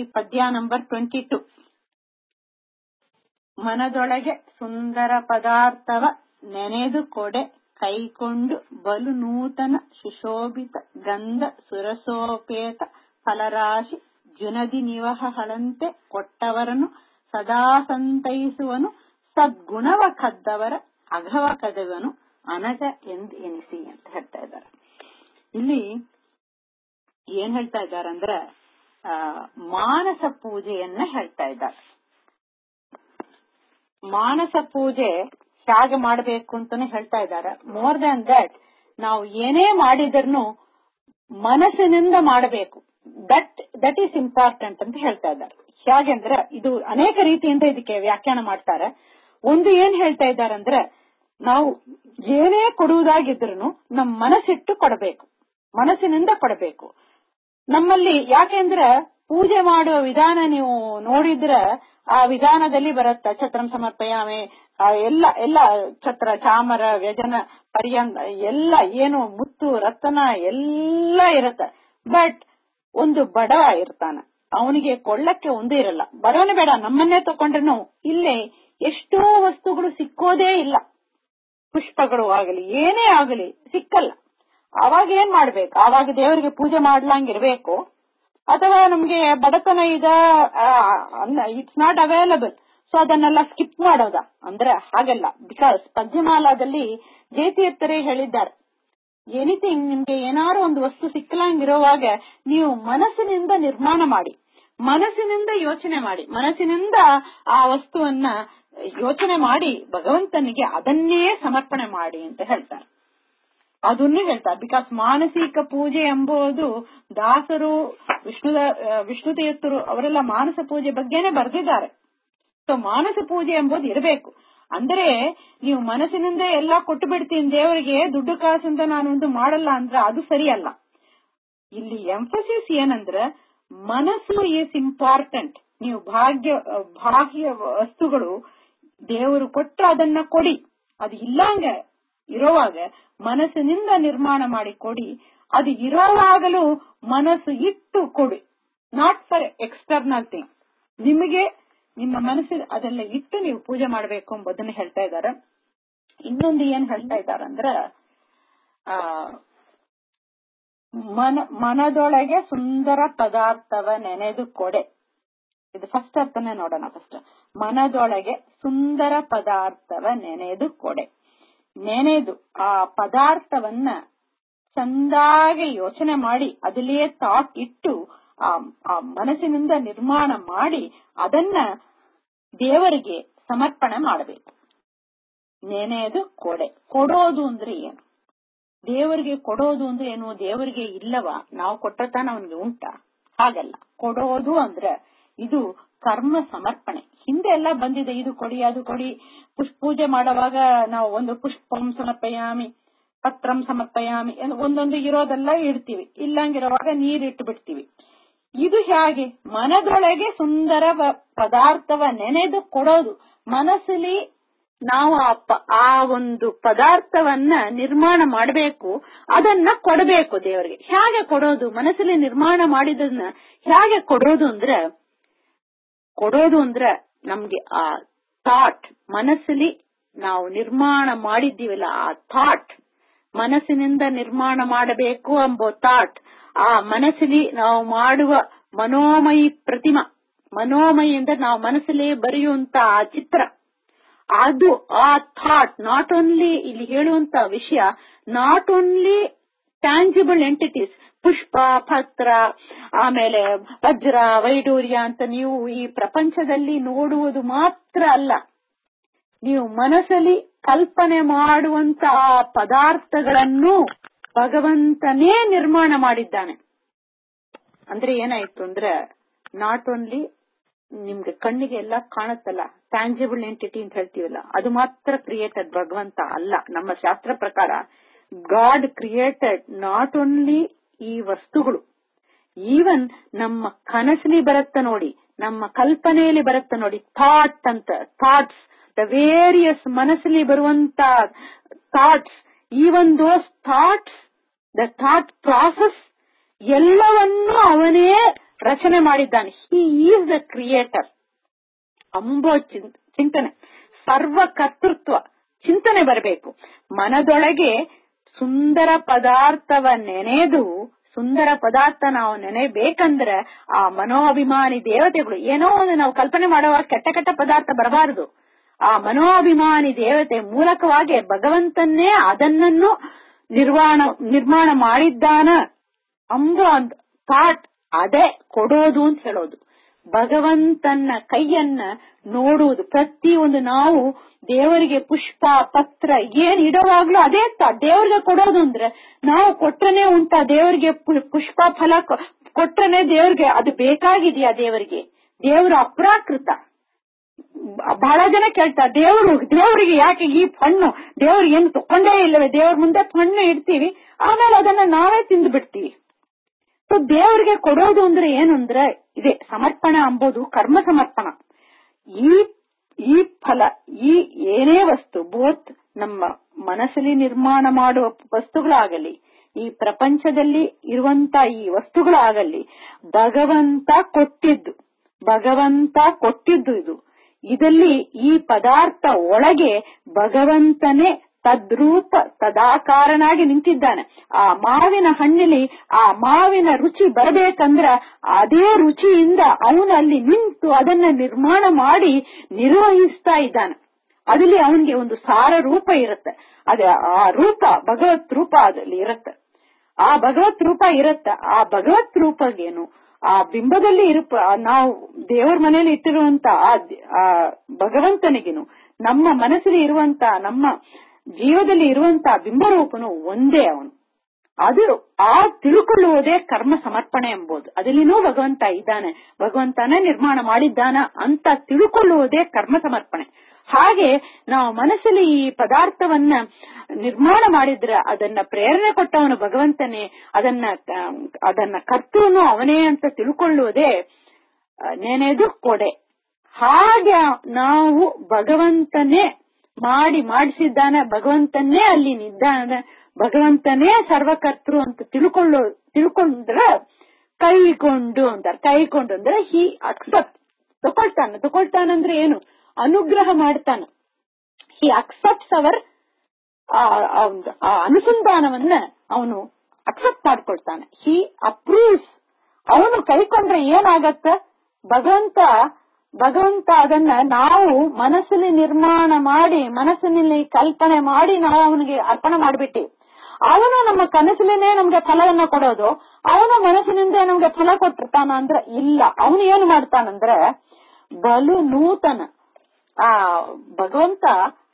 ಈ ಪದ್ಯ number twenty two ಮನದೊಳಗೆ ಸುಂದರ ಪದಾರ್ಥವ ನೆನೆದು ಕೊಡೆ ಕೈಕೊಂಡು ಬಲು ನೂತನ ಸುಶೋಭಿತ ಗಂಧ ಸುರಸೋಪೇತ ಫಲರಾಶಿ ಜುನದಿ ನಿವಹಗಳಂತೆ ಕೊಟ್ಟವರನು ಸದಾ ಸಂತೈಸುವನು ಸದ್ಗುಣವ ಕದ್ದವರ ಅಘವ ಕದವನು ಅನಜ ಎಂದು ಎನಿಸಿ ಅಂತ ಹೇಳ್ತಾ ಇದ್ದಾರೆ ಇಲ್ಲಿ ಏನ್ ಹೇಳ್ತಾ ಇದ್ದಾರೆ ಅಂದ್ರೆ ಆ ಮಾನಸ ಪೂಜೆಯನ್ನ ಹೇಳ್ತಾ ಇದ್ದಾರೆ ಮಾನಸ ಪೂಜೆ ಹೇಗೆ ಮಾಡಬೇಕು ಅಂತಾನೆ ಹೇಳ್ತಾ ಇದ್ದಾರೆ ಮೋರ್ ದನ್ ದಟ್ ನಾವು ಏನೇ ಮಾಡಿದ್ರು ಮನಸ್ಸಿನಿಂದ ಮಾಡಬೇಕು ದಟ್ ದಟ್ ಈಸ್ ಇಂಪಾರ್ಟೆಂಟ್ ಅಂತ ಹೇಳ್ತಾ ಇದ್ದಾರೆ ಹೇಗೆಂದ್ರೆ ಇದು ಅನೇಕ ರೀತಿಯಿಂದ ಇದಕ್ಕೆ ವ್ಯಾಖ್ಯಾನ ಮಾಡ್ತಾರೆ ಒಂದು ಏನ್ ಹೇಳ್ತಾ ಇದ್ದಾರೆ ಅಂದ್ರೆ ನಾವು ಏನೇ ಕೊಡುವುದಾಗಿದ್ರು ನಮ್ ಮನಸ್ಸಿಟ್ಟು ಕೊಡಬೇಕು ಮನಸ್ಸಿನಿಂದ ಕೊಡಬೇಕು ನಮ್ಮಲ್ಲಿ ಯಾಕೆಂದ್ರೆ ಪೂಜೆ ಮಾಡುವ ವಿಧಾನ ನೀವು ನೋಡಿದ್ರೆ ಆ ವಿಧಾನದಲ್ಲಿ ಬರುತ್ತ ಛತ್ರಂ ಸಮರ್ಪಯಾಮೆ ಎಲ್ಲ ಎಲ್ಲ ಛತ್ರ ಚಾಮರ ವ್ಯಜನ ಪರ್ಯಂತ ಎಲ್ಲ ಏನು ಮುತ್ತು ರತನ ಎಲ್ಲ ಇರತ್ತ ಬಟ್ ಒಂದು ಬಡವ ಇರ್ತಾನ ಅವನಿಗೆ ಕೊಳ್ಳಕ್ಕೆ ಒಂದು ಇರಲ್ಲ ಬಡವನೇ ಬೇಡ ನಮ್ಮನ್ನೇ ತಕೊಂಡ್ರು ಇಲ್ಲೇ ಎಷ್ಟೋ ವಸ್ತುಗಳು ಸಿಕ್ಕೋದೇ ಇಲ್ಲ ಪುಷ್ಪಗಳು ಆಗಲಿ ಏನೇ ಆಗಲಿ ಸಿಕ್ಕಲ್ಲ ಅವಾಗ ಏನ್ ಮಾಡ್ಬೇಕು ಆವಾಗ ದೇವರಿಗೆ ಪೂಜೆ ಮಾಡ್ಲಂಗಿರ್ಬೇಕು ಅಥವಾ ನಮ್ಗೆ ಬಡತನ ಇದೆ ಇಟ್ಸ್ ನಾಟ್ ಅವೈಲಬಲ್ ಸೊ ಅದನ್ನೆಲ್ಲ ಸ್ಕಿಪ್ ಮಾಡೋದ ಅಂದ್ರೆ ಹಾಗಲ್ಲ ಬಿಕಾಸ್ ಪದ್ಯಮಾಲಾದಲ್ಲಿ ಜೇತಿಯತ್ತರೇ ಹೇಳಿದ್ದಾರೆ ಎನಿಥಿಂಗ್ ನಿಮ್ಗೆ ಏನಾರು ಒಂದು ವಸ್ತು ಸಿಕ್ಕಲಂಗಿರುವಾಗ ನೀವು ಮನಸ್ಸಿನಿಂದ ನಿರ್ಮಾಣ ಮಾಡಿ ಮನಸ್ಸಿನಿಂದ ಯೋಚನೆ ಮಾಡಿ ಮನಸ್ಸಿನಿಂದ ಆ ವಸ್ತುವನ್ನ ಯೋಚನೆ ಮಾಡಿ ಭಗವಂತನಿಗೆ ಅದನ್ನೇ ಸಮರ್ಪಣೆ ಮಾಡಿ ಅಂತ ಹೇಳ್ತಾರೆ ಅದನ್ನೇ ಹೇಳ್ತಾರೆ ಬಿಕಾಸ್ ಮಾನಸಿಕ ಪೂಜೆ ಎಂಬುದು ದಾಸರು ವಿಷ್ಣು ವಿಷ್ಣು ತೀರ್ಥರು ಅವರೆಲ್ಲ ಮಾನಸ ಪೂಜೆ ಬಗ್ಗೆನೆ ಬರೆದಿದ್ದಾರೆ ಸೊ ಮಾನಸ ಪೂಜೆ ಎಂಬುದು ಇರಬೇಕು ಅಂದ್ರೆ ನೀವು ಮನಸ್ಸಿನಿಂದ ಎಲ್ಲಾ ಕೊಟ್ಟು ಬಿಡ್ತೀನಿ ದೇವರಿಗೆ ದುಡ್ಡು ಕಾಸಂತ ನಾನೊಂದು ಮಾಡಲ್ಲ ಅಂದ್ರೆ ಅದು ಸರಿಯಲ್ಲ ಇಲ್ಲಿ ಎಂಫಸಿಸ್ ಏನಂದ್ರೆ ಮನಸ್ಸು ಈಸ್ ಇಂಪಾರ್ಟೆಂಟ್ ನೀವು ಭಾಗ್ಯ ಬಾಹ್ಯ ವಸ್ತುಗಳು ದೇವರು ಕೊಟ್ಟು ಅದನ್ನ ಕೊಡಿ ಅದು ಇಲ್ಲಂಗ ಇರೋವಾಗ ಮನಸ್ಸಿನಿಂದ ನಿರ್ಮಾಣ ಮಾಡಿ ಕೊಡಿ ಅದು ಇರೋವಾಗಲೂ ಮನಸ್ಸು ಇಟ್ಟು ಕೊಡಿ ನಾಟ್ ಫಾರ್ ಎಕ್ಸ್ಟರ್ನಲ್ ಥಿಂಗ್ ನಿಮಗೆ ನಿಮ್ಮ ಮನಸ್ಸಿಗೆ ಅದೆಲ್ಲ ಇಟ್ಟು ನೀವು ಪೂಜೆ ಮಾಡಬೇಕು ಎಂಬುದನ್ನ ಹೇಳ್ತಾ ಇದ್ದಾರೆ ಇನ್ನೊಂದು ಏನ್ ಹೇಳ್ತಾ ಇದ್ದಾರೆ ಅಂದ್ರ ಆ ಮನ ಮನದೊಳಗೆ ಸುಂದರ ಪದಾರ್ಥವ ನೆನೆದು ಕೊಡೆ ಇದು ಫಸ್ಟ್ ಅರ್ಥನೇ ನೋಡೋಣ ಫಸ್ಟ್ ಮನದೊಳಗೆ ಸುಂದರ ಪದಾರ್ಥವ ನೆನೆದು ಕೊಡೆ ನೆನೆದು ಆ ಪದಾರ್ಥವನ್ನ ಚಂದಾಗಿ ಯೋಚನೆ ಮಾಡಿ ಅದಲ್ಲಿಯೇ ಥಾಟ್ ಇಟ್ಟು ಆ ಮನಸ್ಸಿನಿಂದ ನಿರ್ಮಾಣ ಮಾಡಿ ಅದನ್ನ ದೇವರಿಗೆ ಸಮರ್ಪಣೆ ಮಾಡಬೇಕು ನೆನೆದು ಕೊಡೆ ಕೊಡೋದು ಅಂದ್ರೆ ಏನು ದೇವರಿಗೆ ಕೊಡೋದು ಅಂದ್ರೆ ಏನು ದೇವರಿಗೆ ಇಲ್ಲವ ನಾವು ಕೊಟ್ಟ ತಾನ ಅವನಿಗೆ ಉಂಟ ಹಾಗಲ್ಲ ಕೊಡೋದು ಅಂದ್ರೆ ಇದು ಕರ್ಮ ಸಮರ್ಪಣೆ ಹಿಂದೆ ಎಲ್ಲ ಬಂದಿದೆ ಇದು ಕೊಡಿ ಅದು ಕೊಡಿ ಪುಷ್ಪ ಪೂಜೆ ಮಾಡುವಾಗ ನಾವು ಒಂದು ಪುಷ್ಪಂ ಸಮರ್ಪಯಾಮಿ ಪತ್ರಂ ಸಮರ್ಪಯಾಮಿ ಒಂದೊಂದು ಇರೋದೆಲ್ಲ ಇಡ್ತೀವಿ ಇಲ್ಲಂಗಿರುವಾಗ ನೀರಿಟ್ಟು ಬಿಡ್ತೀವಿ ಇದು ಹೇಗೆ ಮನದೊಳಗೆ ಸುಂದರ ಪದಾರ್ಥವ ನೆನೆದು ಕೊಡೋದು ಮನಸ್ಸಲ್ಲಿ ನಾವು ಆ ಒಂದು ಪದಾರ್ಥವನ್ನ ನಿರ್ಮಾಣ ಮಾಡಬೇಕು ಅದನ್ನ ಕೊಡಬೇಕು ದೇವರಿಗೆ ಹೇಗೆ ಕೊಡೋದು ಮನಸ್ಸಲ್ಲಿ ನಿರ್ಮಾಣ ಮಾಡಿದನ್ನ ಹೇಗೆ ಕೊಡೋದು ಅಂದ್ರೆ ಕೊಡೋದು ಅಂದ್ರೆ ನಮ್ಗೆ ಆ ಥಾಟ್ ಮನಸ್ಸಲ್ಲಿ ನಾವು ನಿರ್ಮಾಣ ಮಾಡಿದ್ದೀವಲ್ಲ ಆ ಥಾಟ್ ಮನಸ್ಸಿನಿಂದ ನಿರ್ಮಾಣ ಮಾಡಬೇಕು ಎಂಬ ಥಾಟ್ ಆ ಮನಸ್ಸಲ್ಲಿ ನಾವು ಮಾಡುವ ಮನೋಮಯಿ ಪ್ರತಿಮಾ ಮನೋಮಯಿ ಅಂದ್ರೆ ನಾವು ಮನಸ್ಸಲ್ಲಿ ಬರೆಯುವಂತ ಆ ಚಿತ್ರ ಅದು ಆ ಥಾಟ್ ನಾಟ್ ಓನ್ಲಿ ಇಲ್ಲಿ ಹೇಳುವಂತ ವಿಷಯ ನಾಟ್ ಓನ್ಲಿ ಟ್ಯಾಂಜಿಬಲ್ ಎಂಟಿಟೀಸ್ ಪುಷ್ಪ ಪತ್ರ ಆಮೇಲೆ ವಜ್ರ ವೈಡೂರ್ಯ ಅಂತ ನೀವು ಈ ಪ್ರಪಂಚದಲ್ಲಿ ನೋಡುವುದು ಮಾತ್ರ ಅಲ್ಲ ನೀವು ಮನಸ್ಸಲ್ಲಿ ಕಲ್ಪನೆ ಮಾಡುವಂತ ಆ ಪದಾರ್ಥಗಳನ್ನು ಭಗವಂತನೇ ನಿರ್ಮಾಣ ಮಾಡಿದ್ದಾನೆ ಅಂದ್ರೆ ಏನಾಯ್ತು ಅಂದ್ರೆ ನಾಟ್ ಓನ್ಲಿ ನಿಮ್ಗೆ ಕಣ್ಣಿಗೆ ಎಲ್ಲ ಕಾಣುತ್ತಲ್ಲ ಟ್ಯಾಂಜಿಬಲ್ ಎಂಟಿಟಿ ಅಂತ ಹೇಳ್ತೀವಲ್ಲ ಅದು ಮಾತ್ರ ಕ್ರಿಯೇಟೆಡ್ ಭಗವಂತ ಅಲ್ಲ ನಮ್ಮ ಶಾಸ್ತ್ರ ಪ್ರಕಾರ ಗಾಡ್ ಕ್ರಿಯೇಟೆಡ್ ನಾಟ್ ಓನ್ಲಿ ಈ ವಸ್ತುಗಳು ಈವನ್ ನಮ್ಮ ಕನಸಲ್ಲಿ ಬರುತ್ತ ನೋಡಿ ನಮ್ಮ ಕಲ್ಪನೆಯಲ್ಲಿ ಬರುತ್ತ ನೋಡಿ ಥಾಟ್ ಅಂತ ಥಾಟ್ಸ್ ದ ವೇರಿಯಸ್ ಮನಸ್ಸಲ್ಲಿ ಬರುವಂತ thoughts even those thoughts the thought process ಎಲ್ಲವನ್ನೂ ಅವನೇ ರಚನೆ ಮಾಡಿದ್ದಾನೆ ಹಿ ಈಸ್ ದ ಕ್ರಿಯೇಟರ್ ಅಂಬೋ ಚಿಂ- ಚಿಂತನೆ ಸರ್ವ ಕರ್ತೃತ್ವ ಚಿಂತನೆ ಬರಬೇಕು ಮನದೊಳಗೆ ಸುಂದರ ಪದಾರ್ಥವ ನೆನೆದು ಸುಂದರ ಪದಾರ್ಥ ನಾವು ನೆನೆಬೇಕಂದ್ರೆ ಆ ಮನೋಭಿಮಾನಿ ದೇವತೆಗಳು ಏನೋ ಒಂದು ನಾವು ಕಲ್ಪನೆ ಮಾಡುವಾಗ ಕೆಟ್ಟ ಕೆಟ್ಟ ಪದಾರ್ಥ ಬರಬಾರದು ಆ ಮನೋಭಿಮಾನಿ ದೇವತೆ ಮೂಲಕವಾಗಿ ಭಗವಂತನ್ನೇ ಅದನ್ನನ್ನು ನಿರ್ವಾಣ ನಿರ್ಮಾಣ ಮಾಡಿದ್ದಾನ ಅಂಬ ಥಾಟ್ ಅದೇ ಕೊಡೋದು ಅಂತ ಹೇಳೋದು ಭಗವಂತನ ಕೈಯನ್ನ ನೋಡುವುದು ಪ್ರತಿಯೊಂದು ನಾವು ದೇವರಿಗೆ ಪುಷ್ಪ ಪತ್ರ ಏನ್ ಇಡೋವಾಗ್ಲೂ ಅದೇ ತ- ದೇವರಿಗೆ ಕೊಡೋದು ಅಂದ್ರೆ ನಾವು ಕೊಟ್ರನೆ ಉಂಟ ದೇವರಿಗೆ ಪು- ಪುಷ್ಪ ಫಲ ಕೊ- ಕೊಟ್ರನೆ ದೇವರಿಗೆ ಅದು ಬೇಕಾಗಿದೆಯಾ ದೇವರಿಗೆ ದೇವರು ಅಪ್ರಾಕೃತ ಬಹಳ ಜನ ಕೇಳ್ತಾರೆ ದೇವರು ದೇವರಿಗೆ ಯಾಕೆ ಈ ಹಣ್ಣು ದೇವ್ರು ಏನು ತಕೊಂಡೇ ಇಲ್ಲವೇ ದೇವ್ರ ಮುಂದೆ ಹಣ್ಣು ಇಡ್ತೀವಿ ಆಮೇಲೆ ಅದನ್ನ ನಾವೇ ತಿಂದು ಬಿಡ್ತೀವಿ ಸೊ ದೇವರಿಗೆ ಕೊಡೋದು ಅಂದ್ರೆ ಏನು ಅಂದ್ರೆ ಇದೆ ಸಮರ್ಪಣ ಅಂಬೋದು ಕರ್ಮ ಸಮರ್ಪಣ ಈ ಈ ಫಲ ಈ ಏನೇ ವಸ್ತು ಬೋತ್ ನಮ್ಮ ಮನಸ್ಸಲ್ಲಿ ನಿರ್ಮಾಣ ಮಾಡುವ ವಸ್ತುಗಳಾಗಲಿ ಈ ಪ್ರಪಂಚದಲ್ಲಿ ಇರುವಂತ ಈ ವಸ್ತುಗಳಾಗಲಿ ಭಗವಂತ ಕೊಟ್ಟಿದ್ದು ಭಗವಂತ ಕೊಟ್ಟಿದ್ದು ಇದು ಇದರಲ್ಲಿ ಈ ಪದಾರ್ಥ ಒಳಗೆ ಭಗವಂತನೇ ತದ್ರೂಪ ತದಾಕಾರನಾಗಿ ನಿಂತಿದ್ದಾನೆ ಆ ಮಾವಿನ ಹಣ್ಣಿಲಿ ಆ ಮಾವಿನ ರುಚಿ ಬರಬೇಕಂದ್ರ ಅದೇ ರುಚಿಯಿಂದ ಅವನು ಅಲ್ಲಿ ನಿಂತು ಅದನ್ನ ನಿರ್ಮಾಣ ಮಾಡಿ ನಿರ್ವಹಿಸ್ತಾ ಇದ್ದಾನೆ ಅದಲ್ಲಿ ಅವನಿಗೆ ಒಂದು ಸಾರ ರೂಪ ಇರುತ್ತೆ ಅದೇ ಆ ರೂಪ ಭಗವತ್ ರೂಪ ಅದಲ್ಲಿ ಇರುತ್ತೆ ಆ ಭಗವತ್ ರೂಪ ಇರುತ್ತೆ ಆ ಭಗವತ್ ರೂಪಗೇನು ಆ ಬಿಂಬದಲ್ಲಿ ಇರುಪ ನಾವು ದೇವರ ಮನೆಯಲ್ಲಿ ಇಟ್ಟಿರುವಂತ ಆ ದಿ- ಆ ಭಗವಂತನಿಗೇನು ನಮ್ಮ ಮನಸ್ಸಲ್ಲಿ ಇರುವಂತ ನಮ್ಮ ಜೀವದಲ್ಲಿ ಇರುವಂತ ಬಿಂಬರೂಪನು ಒಂದೇ ಅವನು ಅದು ಆ ತಿಳ್ಕೊಳ್ಳುವುದೇ ಕರ್ಮ ಸಮರ್ಪಣೆ ಎಂಬುದು ಅದಲ್ಲಿನೂ ಭಗವಂತ ಇದ್ದಾನೆ ಭಗವಂತನೇ ನಿರ್ಮಾಣ ಮಾಡಿದ್ದಾನ ಅಂತ ತಿಳ್ಕೊಳ್ಳುವುದೇ ಕರ್ಮ ಸಮರ್ಪಣೆ ಹಾಗೆ ನಾವು ಮನಸ್ಸಲ್ಲಿ ಈ ಪದಾರ್ಥವನ್ನ ನಿರ್ಮಾಣ ಮಾಡಿದ್ರೆ ಅದನ್ನ ಪ್ರೇರಣೆ ಕೊಟ್ಟವನು ಭಗವಂತನೇ ಅದನ್ನ ಆ, ಅದನ್ನ ಕರ್ತೃನು ಅವನೇ ಅಂತ ತಿಳ್ಕೊಳ್ಳುವುದೇ ಆ, ನೆನೆದು ಕೊಡೆ ಹಾಗೆ ನಾವು ಭಗವಂತನೇ ಮಾಡಿ ಮಾಡಿಸಿದ್ದಾನೆ ಭಗವಂತನೇ ಅಲ್ಲಿ ನಿದ್ದಾನೆ ಭಗವಂತನೇ ಸರ್ವಕರ್ತೃ ಅಂತ ತಿಳ್ಕೊಳ್ಳೋ ತಿಳ್ಕೊಂಡ್ರೆ ಕೈಕೊಂಡು ಅಂತಾರೆ ಕೈಕೊಂಡು ಅಂದ್ರೆ ಹಿ ಅಕ್ಸೆಪ್ಟ್ ತಗೊಳ್ತಾನೆ ತಗೊಳ್ತಾನಂದ್ರೆ ಏನು ಅನುಗ್ರಹ ಮಾಡ್ತಾನೆ ಹಿ ಅಕ್ಸೆಪ್ಟ್ಸ್ ಅವರ್ ಆ ಅನುಸಂಧಾನವನ್ನ ಅವನು ಅಕ್ಸೆಪ್ಟ್ ಮಾಡ್ಕೊಳ್ತಾನೆ ಹಿ ಅಪ್ರೂವ್ಸ್ ಅವನು ಕೈಕೊಂಡ್ರೆ ಏನಾಗತ್ತ ಭಗವಂತ ಭಗವಂತ ಅದನ್ನ ನಾವು ಮನಸ್ಸಲ್ಲಿ ನಿರ್ಮಾಣ ಮಾಡಿ ಮನಸ್ಸಿನಲ್ಲಿ ಕಲ್ಪನೆ ಮಾಡಿ ನಾವು ಅವನಿಗೆ ಅರ್ಪಣೆ ಮಾಡ್ಬಿಟ್ಟಿವಿ ಅವನು ನಮ್ಮ ಕನಸಿಲೇನೆ ನಮ್ಗೆ ಫಲವನ್ನ ಕೊಡೋದು ಅವನು ಮನಸ್ಸಿನಿಂದ ನಮ್ಗೆ ಫಲ ಕೊಟ್ಟಿರ್ತಾನ ಅಂದ್ರೆ ಇಲ್ಲ ಅವನು ಏನ್ ಮಾಡ್ತಾನಂದ್ರೆ ಬಲು ನೂತನ ಆ ಭಗವಂತ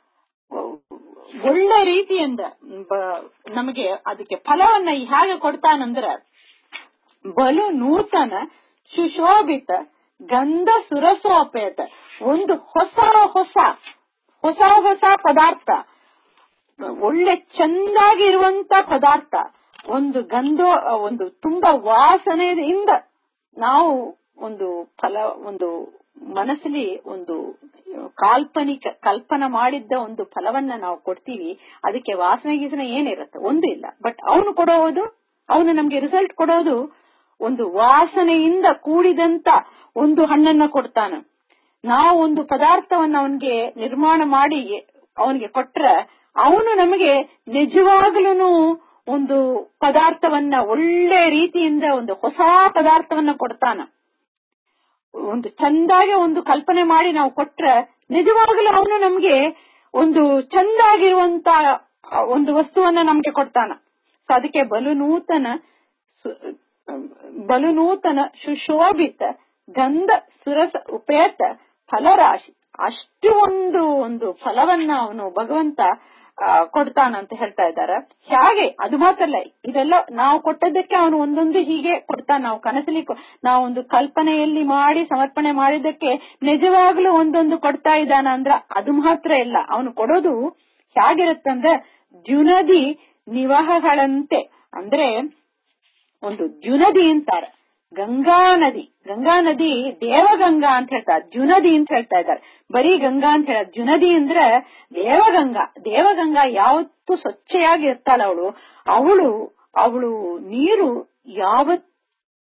ಒಳ್ಳೆ ರೀತಿಯಿಂದ ಬ- ನಮಗೆ ಅದಕ್ಕೆ ಫಲವನ್ನ ಹೇಗೆ ಕೊಡ್ತಾನಂದ್ರೆ ಬಲು ನೂತನ ಸುಶೋಭಿತ ಗಂಧ ಸುರಸೋಪೇತ ಒಂದು ಹೊಸ ಹೊಸ ಹೊಸ ಹೊಸ ಪದಾರ್ಥ ಒಳ್ಳೆ ಚಂದಾಗಿರುವಂತ ಪದಾರ್ಥ ಒಂದು ಗಂಧ ಒಂದು ತುಂಬಾ ವಾಸನೆಯಿಂದ ನಾವು ಒಂದು ಫಲ ಒಂದು ಮನಸ್ಸಲ್ಲಿ ಒಂದು ಕಾಲ್ಪನಿಕ ಕಲ್ಪನಾ ಮಾಡಿದ್ದ ಒಂದು ಫಲವನ್ನ ನಾವು ಕೊಡ್ತೀವಿ ಅದಕ್ಕೆ ವಾಸನೆ ಗೀಸನೆ ಏನಿರುತ್ತೆ ಒಂದು ಇಲ್ಲ ಬಟ್ ಅವನು ಕೊಡೋದು ಅವನು ನಮ್ಗೆ ರಿಸಲ್ಟ್ ಕೊಡೋದು ಒಂದು ವಾಸನೆಯಿಂದ ಕೂಡಿದಂತ ಒಂದು ಹಣ್ಣನ್ನ ಕೊಡ್ತಾನ ನಾವು ಒಂದು ಪದಾರ್ಥವನ್ನ ಅವನಿಗೆ ನಿರ್ಮಾಣ ಮಾಡಿ ಅವನಿಗೆ ಕೊಟ್ರೆ ಅವನು ನಮಗೆ ನಿಜವಾಗ್ಲೂ ಒಂದು ಪದಾರ್ಥವನ್ನ ಒಳ್ಳೆ ರೀತಿಯಿಂದ ಒಂದು ಹೊಸ ಪದಾರ್ಥವನ್ನ ಕೊಡ್ತಾನ ಒಂದು ಚಂದಾಗಿ ಒಂದು ಕಲ್ಪನೆ ಮಾಡಿ ನಾವು ಕೊಟ್ರೆ ನಿಜವಾಗ್ಲೂ ಅವನು ನಮ್ಗೆ ಒಂದು ಚಂದಾಗಿರುವಂತ ಒಂದು ವಸ್ತುವನ್ನ ನಮ್ಗೆ ಕೊಡ್ತಾನ ಸೊ ಅದಕ್ಕೆ ಬಲು ನೂತನ ಸು- ಬಲು ನೂತನ ಸುಶೋಭಿತ ಗಂಧ ಸುರಸ ಉಪೇತ ಫಲರಾಶಿ ಅಷ್ಟು ಒಂದು ಒಂದು ಫಲವನ್ನ ಅವನು ಭಗವಂತ ಆ, ಕೊಡ್ತಾನಂತ ಹೇಳ್ತಾ ಇದ್ದಾರೆ ಹೇಗೆ ಅದು ಮಾತ್ರ ಅಲ್ಲ ಇದೆಲ್ಲ ನಾವು ಕೊಟ್ಟದ್ದಕ್ಕೆ ಅವನು ಒಂದೊಂದು ಹೀಗೆ ಕೊಡ್ತಾನ ನಾವು ಕನಸಲಿ ಕೊ- ನಾವು ಒಂದು ಕಲ್ಪನೆಯಲ್ಲಿ ಮಾಡಿ ಸಮರ್ಪಣೆ ಮಾಡಿದ್ದಕ್ಕೆ ನಿಜವಾಗ್ಲೂ ಒಂದೊಂದು ಕೊಡ್ತಾ ಇದ್ದಾನ ಅಂದ್ರ ಅದು ಮಾತ್ರ ಇಲ್ಲ ಅವನು ಕೊಡೋದು ಹೇಗಿರುತ್ತಂದ್ರೆ ದ್ಯುನದಿ ನಿವಾಹಗಳಂತೆ ಅಂದ್ರೆ ಒಂದು ದ್ಯುನದಿ ಅಂತಾರೆ ಗಂಗಾ ನದಿ ಗಂಗಾ ನದಿ ದೇವಗಂಗಾ ಅಂತ ಹೇಳ್ತಾರೆ ದ್ಯುನದಿ ಅಂತ ಹೇಳ್ತಾ ಇದ್ದಾರೆ ಬರೀ ಗಂಗಾ ಅಂತ ಹೇಳ ದ್ಯುನದಿ ಅಂದ್ರೆ ದೇವಗಂಗಾ ದೇವಗಂಗಾ ಯಾವತ್ತು ಸ್ವಚ್ಛವಾಗಿ ಇರ್ತಾಳ ಅವಳು ಅವಳು ಅವಳು ನೀರು ಯಾವತ್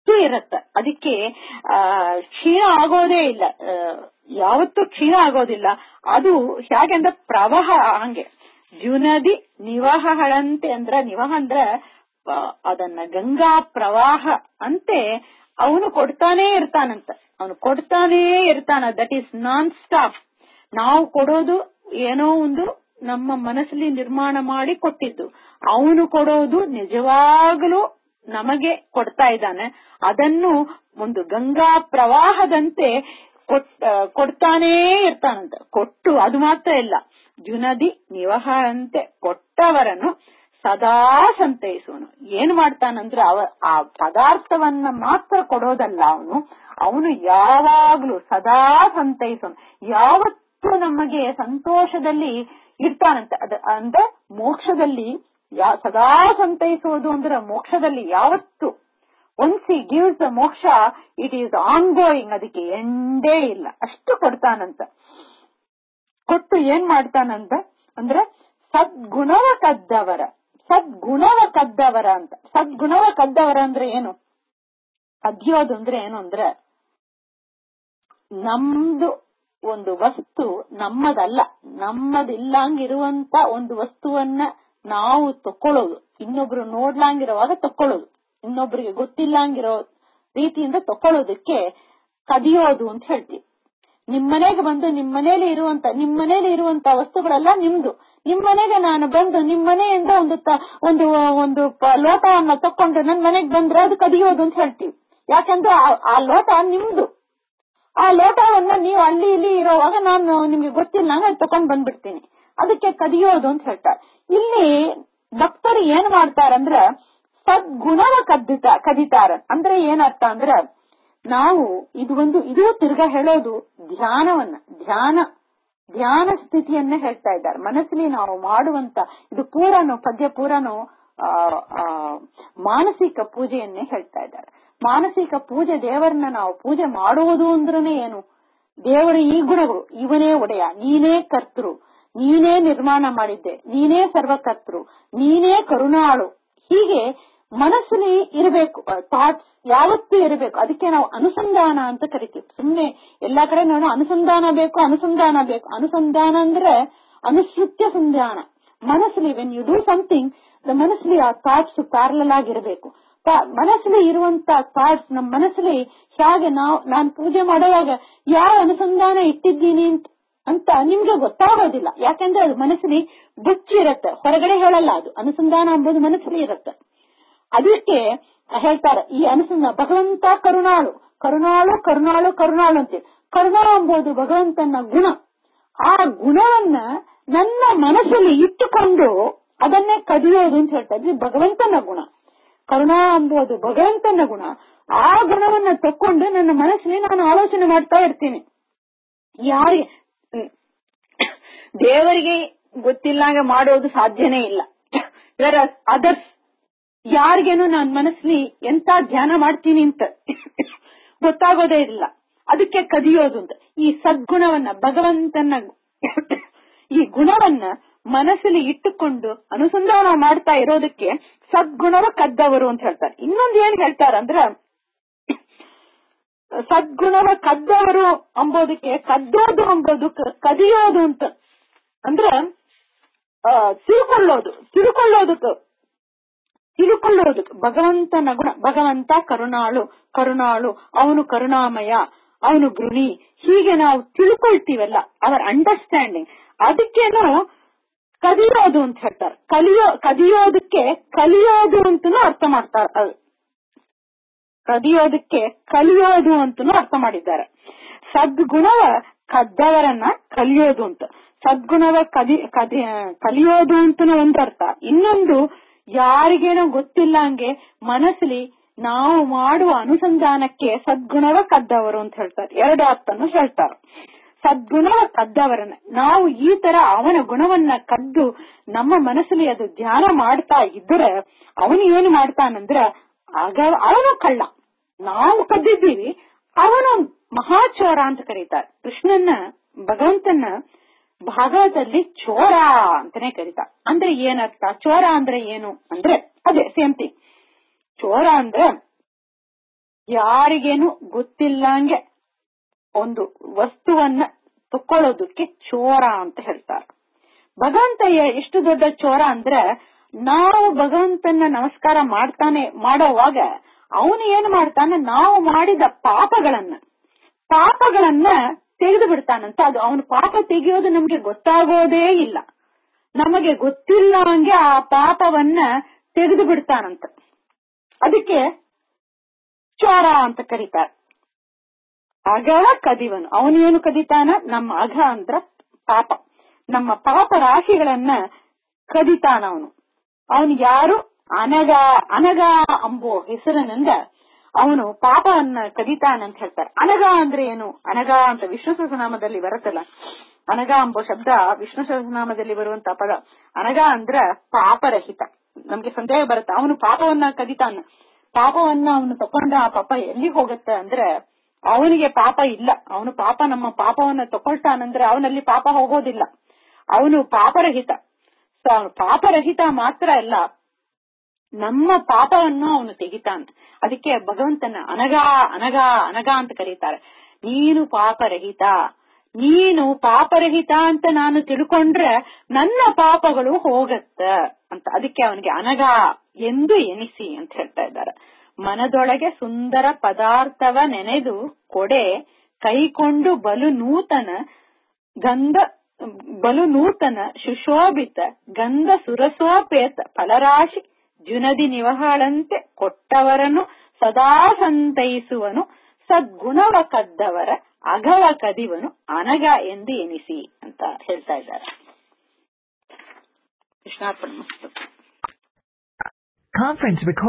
ಯಾವತ್ತೂ ಇರತ್ತ ಅದಕ್ಕೆ ಆ ಕ್ಷೀಣ ಆಗೋದೇ ಇಲ್ಲ ಆ, ಯಾವತ್ತೂ ಕ್ಷೀಣ ಆಗೋದಿಲ್ಲ ಅದು ಹೇಗೆಂದ್ರೆ ಪ್ರವಾಹ ಹಂಗೆ ಜುನದಿ ನಿವಹಗಳಂತೆ ಅಂದ್ರ ನಿವಹ ಅಂದ್ರ ಆ, ಅದನ್ನ ಗಂಗಾ ಪ್ರವಾಹ ಅಂತೆ ಅವನು ಕೊಡ್ತಾನೇ ಇರ್ತಾನಂತ ಅವನು ಕೊಡ್ತಾನೇ ಇರ್ತಾನ ದಟ್ ಈಸ್ ನಾನ್ ಸ್ಟಾಪ್ ನಾವು ಕೊಡೋದು ಏನೋ ಒಂದು ನಮ್ಮ ಮನಸ್ಸಲ್ಲಿ ನಿರ್ಮಾಣ ಮಾಡಿ ಕೊಟ್ಟಿದ್ದು ಅವನು ಕೊಡೋದು ನಿಜವಾಗಲೂ ನಮಗೆ ಕೊಡ್ತಾ ಇದ್ದಾನೆ ಅದನ್ನು ಒಂದು ಗಂಗಾ ಪ್ರವಾಹದಂತೆ ಕೊಟ್- ಆ, ಕೊಡ್ತಾನೇ ಇರ್ತಾನಂತ ಕೊಟ್ಟು ಅದು ಮಾತ್ರ ಇಲ್ಲ ಜುನದಿ ನಿವಹಂತೆ ಕೊಟ್ಟವರನ್ನು ಸದಾ ಸಂತೈಸುವನು ಏನ್ ಮಾಡ್ತಾನಂದ್ರೆ ಅವ ಆ ಪದಾರ್ಥವನ್ನ ಮಾತ್ರ ಕೊಡೋದಲ್ಲ ಅವನು ಅವನು ಯಾವಾಗ್ಲೂ ಸದಾ ಸಂತೈಸುವನು ಯಾವತ್ತೂ ನಮಗೆ ಸಂತೋಷದಲ್ಲಿ ಇರ್ತಾನಂತೆ ಅದ ಅಂದ್ರೆ ಮೋಕ್ಷದಲ್ಲಿ ಯಾ- ಸದಾ ಸಂತೈಸುವುದು ಅಂದ್ರೆ ಮೋಕ್ಷದಲ್ಲಿ ಯಾವತ್ತು once he gives the moksha it is ongoing ಅದಕ್ಕೆ ಎಂಡೇ ಇಲ್ಲ ಅಷ್ಟು ಕೊಡ್ತಾನಂತ ಕೊಟ್ಟು ಏನ್ ಮಾಡ್ತಾನಂತ ಅಂದ್ರೆ ಸದ್ಗುಣವ ಕದ್ದವರ ಸದ್ಗುಣವ ಕದ್ದವರ ಅಂತ ಸದ್ಗುಣವ ಕದ್ದವರ ಅಂದ್ರೆ ಏನು ಕದಿಯೋದು ಅಂದ್ರೆ ಏನು ಅಂದ್ರೆ ನಮ್ದು ಒಂದು ವಸ್ತು ನಮ್ಮದಲ್ಲ ನಮ್ಮದಿಲ್ಲಂಗಿರುವಂತ ಒಂದು ವಸ್ತುವನ್ನ ನಾವು ತಕೊಳ್ಳೋದು ಇನ್ನೊಬ್ರು ನೋಡ್ಲಂಗಿರುವಾಗ ತಕೊಳ್ಳೋದು ಇನ್ನೊಬ್ರಿಗೆ ಗೊತ್ತಿಲ್ಲಂಗಿರೋ ರೀತಿಯಿಂದ ತಕೊಳ್ಳೋದಕ್ಕೆ ಕದಿಯೋದು ಅಂತ ಹೇಳ್ತೀವಿ ನಿಮ್ ಮನೆಗೆ ಬಂದು ನಿಮ್ ಮನೇಲಿ ಇರುವಂತ ನಿಮ್ ಮನೇಲಿ ಇರುವಂತ ವಸ್ತುಗಳೆಲ್ಲ ನಿಮ್ದು ನಿಮ್ ಮನೆಗೆ ನಾನು ಬಂದು ನಿಮ್ ಮನೆಯಿಂದ ಒಂದು ತ- ಒಂದು ಒಂದು ಪ- ಲೋಟವನ್ನ ತಕೊಂಡು ನನ್ ಮನೆಗೆ ಬಂದ್ರೆ ಅದು ಕದಿಯೋದು ಅಂತ ಹೇಳ್ತೀವಿ ಯಾಕಂದ್ರೆ ಆ- ಆ ಲೋಟ ನಿಮ್ದು ಆ ಲೋಟವನ್ನ ನೀವು ಅಲ್ಲಿ ಇಲ್ಲಿ ಇರೋವಾಗ ನಾನು ನಿಮ್ಗೆ ಗೊತ್ತಿಲ್ಲ ನಾನು ತಕೊಂಡ್ ಬಂದ್ಬಿಡ್ತೀನಿ ಅದಕ್ಕೆ ಕದಿಯೋದು ಅಂತ ಹೇಳ್ತಾರೆ ಇಲ್ಲಿ ಭಕ್ತರು ಏನ್ ಮಾಡ್ತಾರಂದ್ರ ಸದ್ಗುಣವ ಕದ್ದಿತ ಕದಿತಾರ ಅಂದ್ರೆ ಏನರ್ಥ ಅಂದ್ರ ನಾವು ಇದು ಒಂದು ಇದು ತಿರ್ಗಾ ಹೇಳೋದು ಧ್ಯಾನವನ್ನ ಧ್ಯಾನ ಧ್ಯಾನ ಸ್ಥಿತಿಯನ್ನ ಹೇಳ್ತಾ ಇದ್ದಾರೆ ಮನಸ್ಸಲ್ಲಿ ನಾವು ಮಾಡುವಂತ ಇದು ಪೂರನು ಪದ್ಯ ಪೂರನು ಆ, ಆ, ಮಾನಸಿಕ ಪೂಜೆಯನ್ನೇ ಹೇಳ್ತಾ ಇದ್ದಾರೆ ಮಾನಸಿಕ ಪೂಜೆ ದೇವರನ್ನ ನಾವು ಪೂಜೆ ಮಾಡುವುದು ಅಂದ್ರೇನೆ ಏನು ದೇವರ ಈ ಗುಣಗಳು ಇವನೇ ಒಡೆಯ ನೀನೇ ಕರ್ತೃ ನೀನೇ ನಿರ್ಮಾಣ ಮಾಡಿದ್ದೆ ನೀನೇ ಸರ್ವಕರ್ತೃ ನೀನೇ ಕರುಣಾಳು ಹೀಗೆ ಮನಸ್ಸಲ್ಲಿ ಇರಬೇಕು ಥಾಟ್ಸ್ ಯಾವತ್ತೂ ಇರಬೇಕು ಅದಕ್ಕೆ ನಾವು ಅನುಸಂಧಾನ ಅಂತ ಕರಿತೀವಿ ಸುಮ್ನೆ ಎಲ್ಲಾ ಕಡೆ ನೋಡೋ ಅನುಸಂಧಾನ ಬೇಕು ಅನುಸಂಧಾನ ಬೇಕು ಅನುಸಂಧಾನ ಅಂದ್ರೆ ಅನುಸೃತ್ಯ ಸಂಧಾನ ಮನಸ್ಸಲ್ಲಿ when you do something the ಮನಸ್ಸಲ್ಲಿ ಆ ಥಾಟ್ಸ್ ಪ್ಯಾರಲಲ್ ಆಗಿರಬೇಕು ಪ- ಮನಸ್ಸಲ್ಲಿ ಇರುವಂತ ಥಾಟ್ಸ್ ನಮ್ಮ ಮನಸ್ಸಲ್ಲಿ ಹೇಗೆ ನಾವು ನಾನು ಪೂಜೆ ಮಾಡುವಾಗ ಯಾವ ಅನುಸಂಧಾನ ಇಟ್ಟಿದ್ದೀನಿ ಅಂತ ಅಂತ ನಿಮ್ಗೆ ಗೊತ್ತಾಗೋದಿಲ್ಲ ಯಾಕಂದ್ರೆ ಅದು ಮನಸ್ಸಲ್ಲಿ ಬುಚ್ಚಿರತ್ತೆ ಹೊರಗಡೆ ಹೇಳಲ್ಲ ಅದು ಅನುಸಂಧಾನ ಎಂಬುದು ಮನಸ್ಸಲ್ಲಿ ಇರುತ್ತೆ ಅದಕ್ಕೆ ಹೇಳ್ತಾರೆ ಈ ಅನುಸಂಧಾನ ಭಗವಂತ ಕರುಣಾಳು ಕರುಣಾಳು ಕರುಣಾಳು ಕರುಣಾಳು ಅಂತೀವಿ ಕರುಣಾ ಎಂಬುದು ಭಗವಂತನ ಗುಣ ಆ ಗುಣವನ್ನ ನನ್ನ ಮನಸ್ಸಲ್ಲಿ ಇಟ್ಟುಕೊಂಡು ಅದನ್ನೇ ಕದಿಯೋದು ಅಂತ ಹೇಳ್ತಾರೆ ಇದು ಭಗವಂತನ ಗುಣ ಕರುಣಾ ಎಂಬುದು ಭಗವಂತನ ಗುಣ ಆ ಗುಣವನ್ನ ತಕೊಂಡು ನನ್ನ ಮನಸ್ಸಲ್ಲಿ ನಾನು ಆಲೋಚನೆ ಮಾಡ್ತಾ ಇರ್ತೀನಿ ಯಾರಿಗೆ ಹ್ಮ್. ದೇವರಿಗೆ ಗೊತ್ತಿಲ್ಲಂಗ ಮಾಡೋದು ಸಾಧ್ಯನೇ ಇಲ್ಲ ಅದರ್ಸ್ ಯಾರಿಗೇನು ನಾನ್ ಮನಸ್ಸಲ್ಲಿ ಎಂತ ಧ್ಯಾನ ಮಾಡ್ತೀನಿ ಅಂತ ಗೊತ್ತಾಗೋದೇ ಇಲ್ಲ ಅದಕ್ಕೆ ಕದಿಯೋದು ಅಂತ ಈ ಸದ್ಗುಣವನ್ನ ಭಗವಂತನ ಈ ಗುಣವನ್ನ ಮನಸ್ಸಲ್ಲಿ ಇಟ್ಟುಕೊಂಡು ಅನುಸಂಧಾನ ಮಾಡ್ತಾ ಇರೋದಕ್ಕೆ ಸದ್ಗುಣವ ಕದ್ದವರು ಅಂತ ಹೇಳ್ತಾರೆ ಇನ್ನೊಂದು ಏನ್ ಹೇಳ್ತಾರ ಅಂದ್ರ ಸದ್ಗುಣವ ಕದ್ದವರು ಅಂಬೋದಕ್ಕೆ ಕದ್ದೋದು ಅಂಬೋದು ಕ- ಕದಿಯೋದು ಅಂತ ಅಂದ್ರ ಆ, ತಿಳ್ಕೊಳ್ಳೋದು ತಿಳ್ಕೊಳ್ಳೋದಕ್ಕೆ ತಿಳ್ಕೊಳ್ಳೋದಕ್ಕೆ ಭಗವಂತನ ಗುಣ ಭಗವಂತ ಕರುಣಾಳು ಕರುಣಾಳು ಅವನು ಕರುಣಾಮಯ ಅವನು ಗುಣಿ ಹೀಗೆ ನಾವು ತಿಳ್ಕೊಳ್ತೀವಲ್ಲ ಅವರ ಅಂಡರ್ಸ್ಟ್ಯಾಂಡಿಂಗ್ ಅದಕ್ಕೇನು ಕದಿಯೋದು ಅಂತ ಹೇಳ್ತಾರೆ ಕಲಿಯೋ ಕದಿಯೋದಕ್ಕೆ ಕಲಿಯೋದು ಅಂತನೂ ಅರ್ಥ ಮಾಡ್ತಾರೆ ಕದಿಯೋದಕ್ಕೆ ಕಲಿಯೋದು ಅಂತನೂ ಅರ್ಥ ಮಾಡಿದ್ದಾರೆ ಸದ್ಗುಣವ ಕದ್ದವರನ್ನ ಕಲಿಯೋದು ಅಂತ ಸದ್ಗುಣವ ಕದಿ ಕದಿ ಕಲಿಯೋದು ಅಂತನೂ ಒಂದು ಅರ್ಥ ಇನ್ನೊಂದು ಯಾರಿಗೇನೋ ಗೊತ್ತಿಲ್ಲ ಹಂಗೆ ಮನಸ್ಸಲ್ಲಿ ನಾವು ಮಾಡುವ ಅನುಸಂಧಾನಕ್ಕೆ ಸದ್ಗುಣವ ಕದ್ದವರು ಅಂತ ಹೇಳ್ತಾರೆ ಎರಡು ಅರ್ಥನು ಹೇಳ್ತಾರೆ ಸದ್ಗುಣವ ಕದ್ದವರನ್ನ ನಾವು ಈ ತರ ಅವನ ಗುಣವನ್ನ ಕದ್ದು ನಮ್ಮ ಮನಸ್ಸಲ್ಲಿ ಅದು ಧ್ಯಾನ ಮಾಡ್ತಾ ಇದ್ರೆ ಅವನು ಏನು ಮಾಡ್ತಾನಂದ್ರ ಆಗ ಅವನು ಕಳ್ಳ ನಾವು ಕದ್ದಿದ್ದೀವಿ ಅವನು ಮಹಾಚೋರ ಅಂತ ಕರೀತಾರೆ ಕೃಷ್ಣನ್ನ ಭಗವಂತನ ಭಾಗವತದಲ್ಲಿ ಚೋರ ಅಂತಾನೆ ಕರೀತಾರೆ ಅಂದ್ರೆ ಏನರ್ಥ ಚೋರ ಅಂದ್ರೆ ಏನು ಅಂದ್ರೆ ಅದೇ ಸೇಮ್ ಥಿಂಗ್ ಚೋರ ಅಂದ್ರೆ ಯಾರಿಗೇನು ಗೊತ್ತಿಲ್ಲಂಗೆ ಒಂದು ವಸ್ತುವನ್ನ ತಕೊಳ್ಳೋದಕ್ಕೆ ಚೋರ ಅಂತ ಹೇಳ್ತಾರೆ ಭಗವಂತ ಎ- ಎಷ್ಟು ದೊಡ್ಡ ಚೋರ ಅಂದ್ರೆ ನಾವು ಭಗವಂತನ ನಮಸ್ಕಾರ ಮಾಡ್ತಾನೆ ಮಾಡೋವಾಗ ಅವನು ಏನ್ ಮಾಡ್ತಾನೆ ನಾವು ಮಾಡಿದ ಪಾಪಗಳನ್ನ ಪಾಪಗಳನ್ನ ತೆಗೆದು ಬಿಡ್ತಾನಂತ ಅದು ಅವನು ಪಾಪ ತೆಗೆಯೋದು ನಮ್ಗೆ ಗೊತ್ತಾಗೋದೇ ಇಲ್ಲ ನಮಗೆ ಗೊತ್ತಿಲ್ಲ ಹಂಗೆ ಆ ಪಾಪವನ್ನ ತೆಗೆದು ಬಿಡ್ತಾನಂತ ಅದಕ್ಕೆ ಚೋರ ಅಂತ ಕರೀತಾರೆ ಅಗವ ಕದಿವನು ಅವನು ಏನು ಕದಿತಾನ ನಮ್ಮ ಅಘ ಅಂದ್ರ ಪಾಪ ನಮ್ಮ ಪಾಪ ರಾಶಿಗಳನ್ನ ಕದಿತಾನ ಅವನು ಅವನು ಯಾರು ಅನಗ ಅನಗ ಅಂಬೋ ಹೆಸರಿನಿಂದ ಅವನು ಪಾಪವನ್ನ ಕದಿತಾನಂತ ಹೇಳ್ತಾರೆ ಅನಗ ಅಂದ್ರೆ ಏನು ಅನಗ ಅಂತ ವಿಷ್ಣು ಸಹಸ್ರನಾಮದಲ್ಲಿ ಬರುತ್ತಲ್ಲ ಅನಗ ಎಂಬ ಶಬ್ದ ವಿಷ್ಣು ಸಹಸ್ರನಾಮದಲ್ಲಿ ಬರುವಂತ ಪದ ಅನಗ ಅಂದ್ರ ಪಾಪರಹಿತ ನಮ್ಗೆ ಸಂದೇಹ ಬರುತ್ತೆ ಅವನು ಪಾಪವನ್ನ ಕದಿತಾನ ಪಾಪವನ್ನ ಅವನು ತಕೊಂಡ ಆ ಪಾಪ ಎಲ್ಲಿ ಹೋಗುತ್ತೆ ಅಂದ್ರೆ ಅವನಿಗೆ ಪಾಪ ಇಲ್ಲ ಅವನು ಪಾಪ ನಮ್ಮ ಪಾಪವನ್ನ ತಕೊಳ್ತಾನಂದ್ರೆ ಅವನಲ್ಲಿ ಪಾಪ ಹೋಗೋದಿಲ್ಲ ಅವನು ಪಾಪರಹಿತ ಸೊ ಅವನು ಪಾಪರಹಿತ ಮಾತ್ರ ಅಲ್ಲ ನಮ್ಮ ಪಾಪವನ್ನು ಅವನು ತೆಗಿತಾನ ಅದಕ್ಕೆ ಭಗವಂತನ ಅನಗ ಅನಗ ಅನಗ ಅಂತ ಕರೀತಾರೆ ನೀನು ಪಾಪರಹಿತ ನೀನು ಪಾಪರಹಿತ ಅಂತ ನಾನು ತಿಳ್ಕೊಂಡ್ರೆ ನನ್ನ ಪಾಪಗಳು ಹೋಗತ್ತ ಅಂತ ಅದಕ್ಕೆ ಅವನಿಗೆ ಅನಗ ಎಂದು ಎನಿಸಿ ಅಂತ ಹೇಳ್ತಾ ಇದ್ದಾರೆ ಮನದೊಳಗೆ ಸುಂದರ ಪದಾರ್ಥವ ನೆನೆದು ಕೊಡೆ ಕೈಕೊಂಡು ಬಲು ನೂತನ ಗಂಧ ಬಲು ನೂತನ ಸುಶೋಭಿತ ಗಂಧ ಸುರಸೋಪೇತ ಫಲರಾಶಿ ಜುನದಿ ನಿವಹಳಂತೆ ಕೊಟ್ಟವರನ್ನು ಸದಾ ಸಂತೈಸುವನು ಸದ್ಗುಣವ ಕದ್ದವರ ಅಗವ ಕದಿವನು ಅನಗ ಎಂದು ಎನಿಸಿ ಅಂತ ಹೇಳ್ತಾ ಇದ್ದಾರೆ ಕೃಷ್ಣಾರ್ಪಣ ಮಸ್ತು Conference recording.